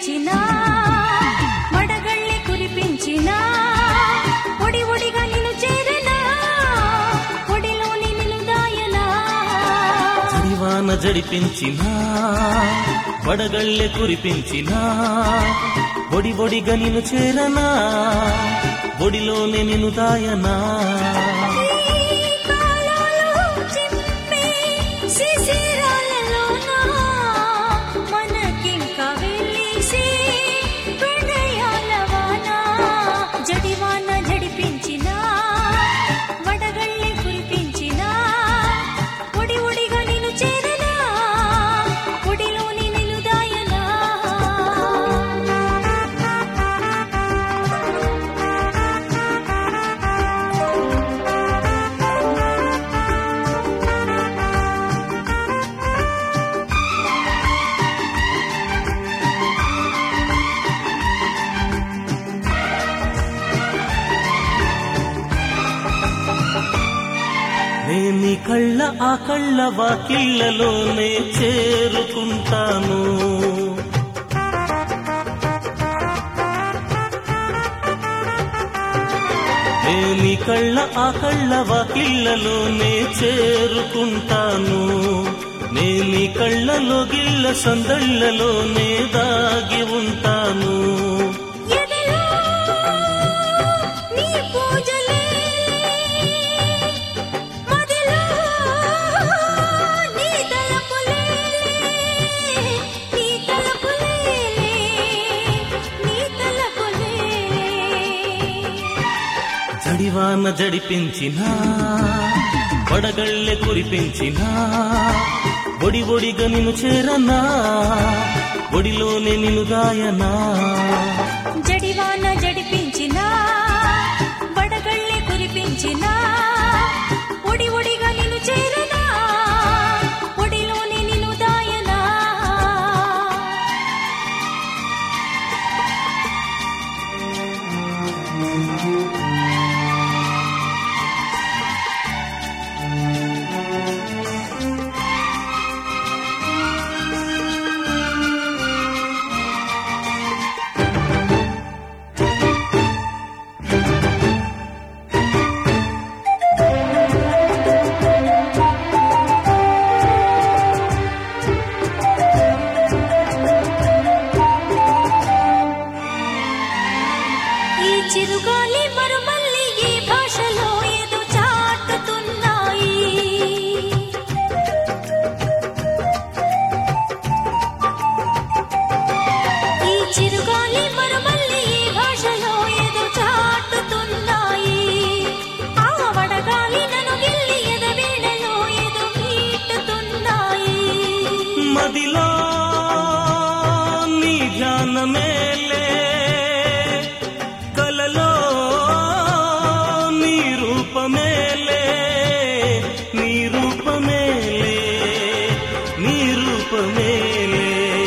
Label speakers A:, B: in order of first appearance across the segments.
A: జడిపించిన వడగళ్ళె కురిపించిన ఒడి ఒడిగా నిన్ను చేరనా ఒడిలోని నిన్ను దాయనా
B: జడివాన జడిపించిన వడగళ్ళె కురిపించిన బొడి బొడిగా నిన్ను చేరనా బొడిలోనే నిన్ను దాయనా
A: ఈ కాలాలు చిమ్మే శిశిరాలలోన మనకింక వెలిసే ప్రణయాల వాన జడివాన జడిపించిన వడగళ్ళె కురిపించిన ఒడి ఒడిగా నిన్ను చేరనా ఒడిలోని నిన్ను దాయనా
B: నేను కళ్ళ ఆ కళ్ళ వాకిళ్ళలోనే చేరుకుంటాను నేను కళ్ళ ఆ కళ్ళ వాకిళ్ళలోనే చేరుకుంటాను నేను కళ్ళలో గిళ్ళ సందళ్ళలోనే దాగి ఉంటాను
A: ఎదలో నీ పూజలే మదిలో నీ తలపులే నీ తలపులే నీ తలపులే
B: జడివాన జడిపించిన వడగళ్ళె కురిపించిన బొడి బొడిగా నిన్ను చేరనా బొడిలోనే నిన్ను గాయనా
A: జడివాన జడిపించిన వడగళ్ళె కురిపించిన ఒడి ఒడిగా నిన్ను చేరనా ఒడిలోని నిన్ను దాయనా ఈ చిరుగాలి మరుమల్లి ఈ భాషలో ఏదో చాటుతున్నాయి ఈ చిరుగాలి మరుమల్లి ఈ భాషలో ఏదో చాటుతున్నాయి ఆ వడగాలి నన్ను గిల్లి ఎదవీడలో ఏదో మీటుతున్నాయి
B: మదిలో నీ ధ్యానమేలే కలలో నీ రూపమేలే నీ రూపమేలే నీ రూపమేలే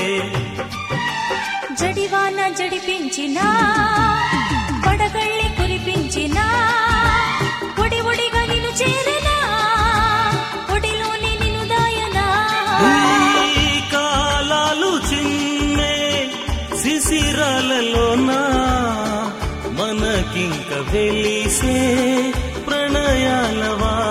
A: జడివాన జడిపించిన వడగళ్ళి కురిపించిన ఒడి ఒడిగా నిన్ను చేరనా ఒడిలోని నిన్ను దాయనా
B: ఈ కాలాలు చిన్నే శిశిరాలలోనా మనకింక వెలిసే ప్రణయాలవా